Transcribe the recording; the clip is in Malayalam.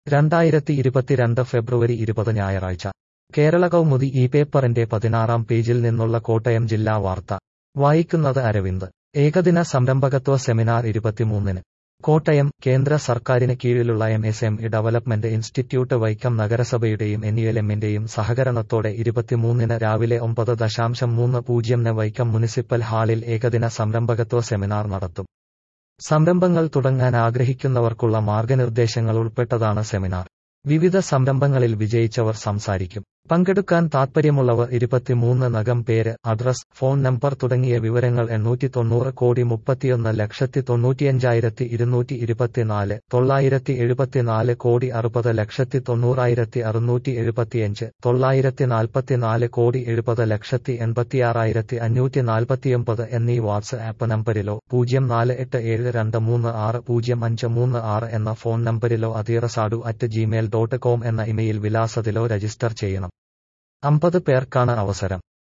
രണ്ടായിരത്തി ഇരുപത്തിരണ്ട് ഫെബ്രുവരി ഇരുപത് ഞായറാഴ്ച കേരള കൗമുദി ഈ പേപ്പറിന്റെ പതിനാറാം പേജിൽ നിന്നുള്ള കോട്ടയം ജില്ലാ വാർത്ത വായിക്കുന്നത് അരവിന്ദ് ഏകദിന സംരംഭകത്വ സെമിനാർ ഇരുപത്തിമൂന്നിന് കോട്ടയം കേന്ദ്ര സർക്കാരിന് കീഴിലുള്ള M S M E development institute Vaikom നഗരസഭയുടെയും എൻയുഎൽഎമ്മിന്റെയും സഹകരണത്തോടെ ഇരുപത്തിമൂന്നിന് രാവിലെ ഒമ്പത് ദശാംശം മൂന്ന് പൂജ്യംന് വൈക്കം മുനിസിപ്പൽ ഹാളിൽ ഏകദിന സംരംഭകത്വ സെമിനാർ നടത്തും സംരംഭങ്ങൾ തുടങ്ങാൻ ആഗ്രഹിക്കുന്നവർക്കുള്ള മാർഗനിർദ്ദേശങ്ങൾ ഉൾപ്പെട്ടതാണ് സെമിനാർ വിവിധ സംരംഭങ്ങളിൽ വിജയിച്ചവർ സംസാരിക്കും പങ്കെടുക്കാൻ താൽപ്പര്യമുള്ളവർ ഇരുപത്തിമൂന്ന് നഗം പേര് അഡ്രസ് ഫോൺ നമ്പർ തുടങ്ങിയ വിവരങ്ങൾ എണ്ണൂറ്റി തൊണ്ണൂറ് കോടി മുപ്പത്തിയൊന്ന് ലക്ഷത്തി തൊണ്ണൂറ്റിയഞ്ചായിരത്തി ഇരുന്നൂറ്റി ഇരുപത്തിനാല് തൊള്ളായിരത്തി എഴുപത്തിനാല് കോടി അറുപത് ലക്ഷത്തി തൊണ്ണൂറായിരത്തി അറുന്നൂറ്റി എഴുപത്തിയഞ്ച് തൊള്ളായിരത്തി നാൽപ്പത്തിനാല് കോടി എഴുപത് ലക്ഷത്തി എൺപത്തിയാറായിരത്തി അഞ്ഞൂറ്റി നാൽപ്പത്തിയൊമ്പത് എന്നീ വാട്സ്ആപ്പ് നമ്പരിലോ പൂജ്യം നാല് എട്ട് ഏഴ് രണ്ട് മൂന്ന് ആറ് പൂജ്യം അഞ്ച് മൂന്ന് ആറ് എന്ന ഫോൺ നമ്പരിലോ അതീറസാഡു അറ്റ് ജിമെയിൽ ഡോട്ട് കോം എന്ന ഇമെയിൽ വിലാസത്തിലോ രജിസ്റ്റർ ചെയ്യണം അമ്പത് പേർക്കാണ് അവസരം